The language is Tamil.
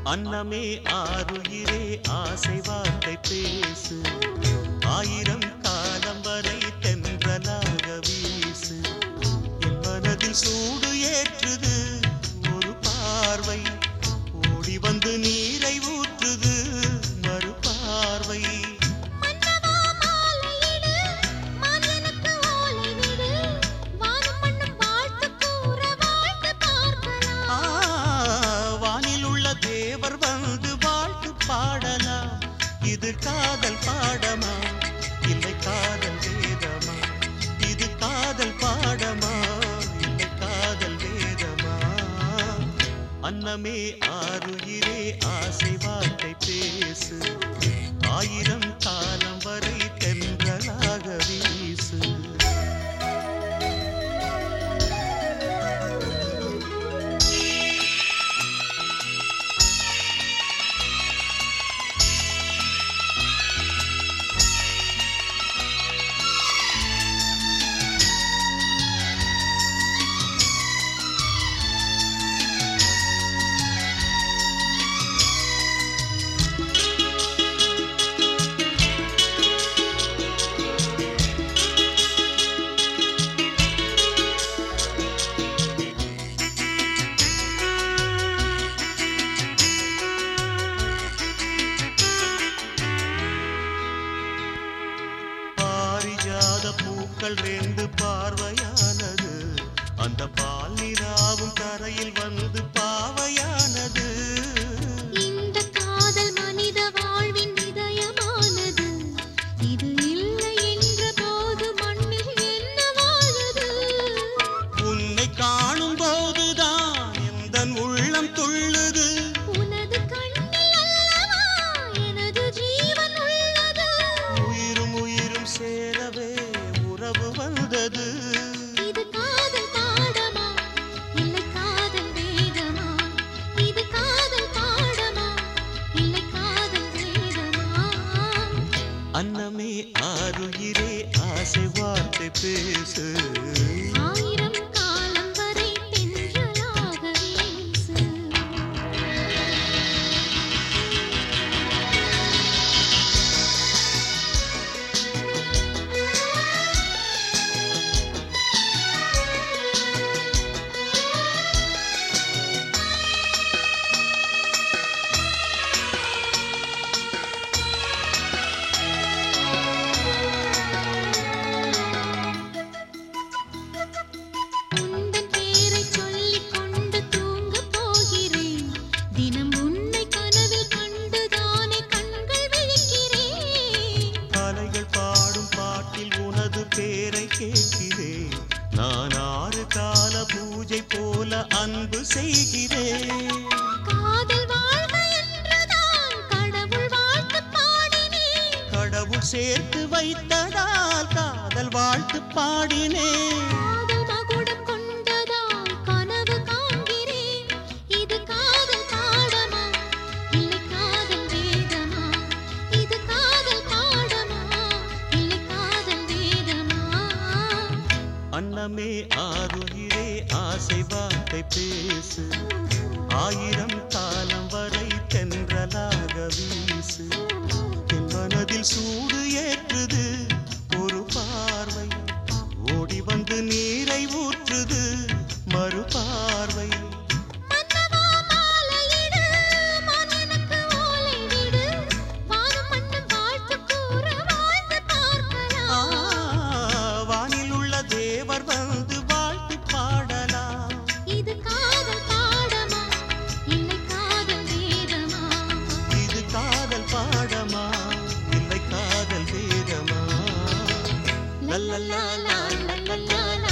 அன்னமே ஆறுயிரே ஆசை வார்த்தை பேசு ஆயிரம் காலம் வரை தென்றலாக வீசு என் மனதில் சூடு ஏற்றுது ஒரு பார்வை ஓடி வந்து நீரை ஊற்றுது மறு பார்வை மன்னவா மாலையிடு மன்னனுக்கு ஓலை விடு வானம் மண்ணும் வாழ்த்து கூற வாழ்த்து பார்க்கலாம் ஆ, வானில் உள்ள தேவர் வந்து வாழ்த்து பாடலாம் இது காதல் பாடமா இல்லை காதல் வேதமா இது காதல் பாடமா இல்லை காதல் வேதமா அன்னமே ஆறுயிரே ஆசை வார்த்தை பேசு ஆயிரம் காலம் வரை தென்றலாக வீசு பாரிஜாத பூக்கள் ரெண்டு பார்வையானது அந்த பால் நிலாவும் கரையில் வந்து பாவையானது இந்த காதல் மனித வாழ்வின் இதயமானது இது இல்லை என்ற போது மண்ணில் என்ன வாழுது உன்னை காணும் போதுதான் எந்த உள்ளம் துள்ளுது உனது கண்ணில் அல்லவா எனது ஜீவன் உள்ளது உயிரும் உயிரும் சேரவே உறவு வந்தது இது காதல் பாடமா இல்லை காதல் வேதமா இது காதல் பாடமா இல்லை காதல் வேதமா அன்னமே ஆறுயிரே ஆசை வார்த்தை பேசு ஆயிரம் காலம் வரை தென்றலாக வீசு உந்தன் பேரைச் சொல்லிக் கொண்டு தூங்கப் போகிறேன். தினம் உன்னை கனவில் கண்டுதானே கண்கள் விழிக்கிறேன். அலைகள் பாடும் பாட்டில் உனது பேரை கேட்கிறேன் நான் ஆறு கால பூஜை போல அன்பு செய்கிறேன் காதல் வாழ்க என்றுதான் கடவுள் வாழ்த்துப் பாடினேன். கடவுள் சேர்த்து வைத்ததால் காதல் வாழ்த்து பாடினேன் காதல் மகுடம் கொண்டதால் கனவு காண்கிறேன். இது காதல் பாடமா? இல்லை காதல் வேதமா? இது காதல் பாடமா? இல்லை காதல் வேதமா? அன்னமே ஆறுயிரே ஆசை வார்த்தை பேசு ஆயிரம் காலம் வரை தென்றலாக வீசு என் மனதில் சூடு ஏற்றுது ஒரு பார்வை ஓடி வந்து நீரை ஊற்றுது மறு பார்வை மன்னவா மாலையிடு, மன்னனுக்கு ஓலை விடு. வானம் மண்ணும் வாழ்த்து கூற வாழ்ந்து ஆ, பார்க்கலாம். வானில் உள்ள தேவர் வந்து வாழ்த்து பாடலாம் இது காதல் பாடமா இல்லை காதல் வேதமா இது காதல் பாடமா இல்லை காதல் வேதமா லல்லல்லா லல்லல்லா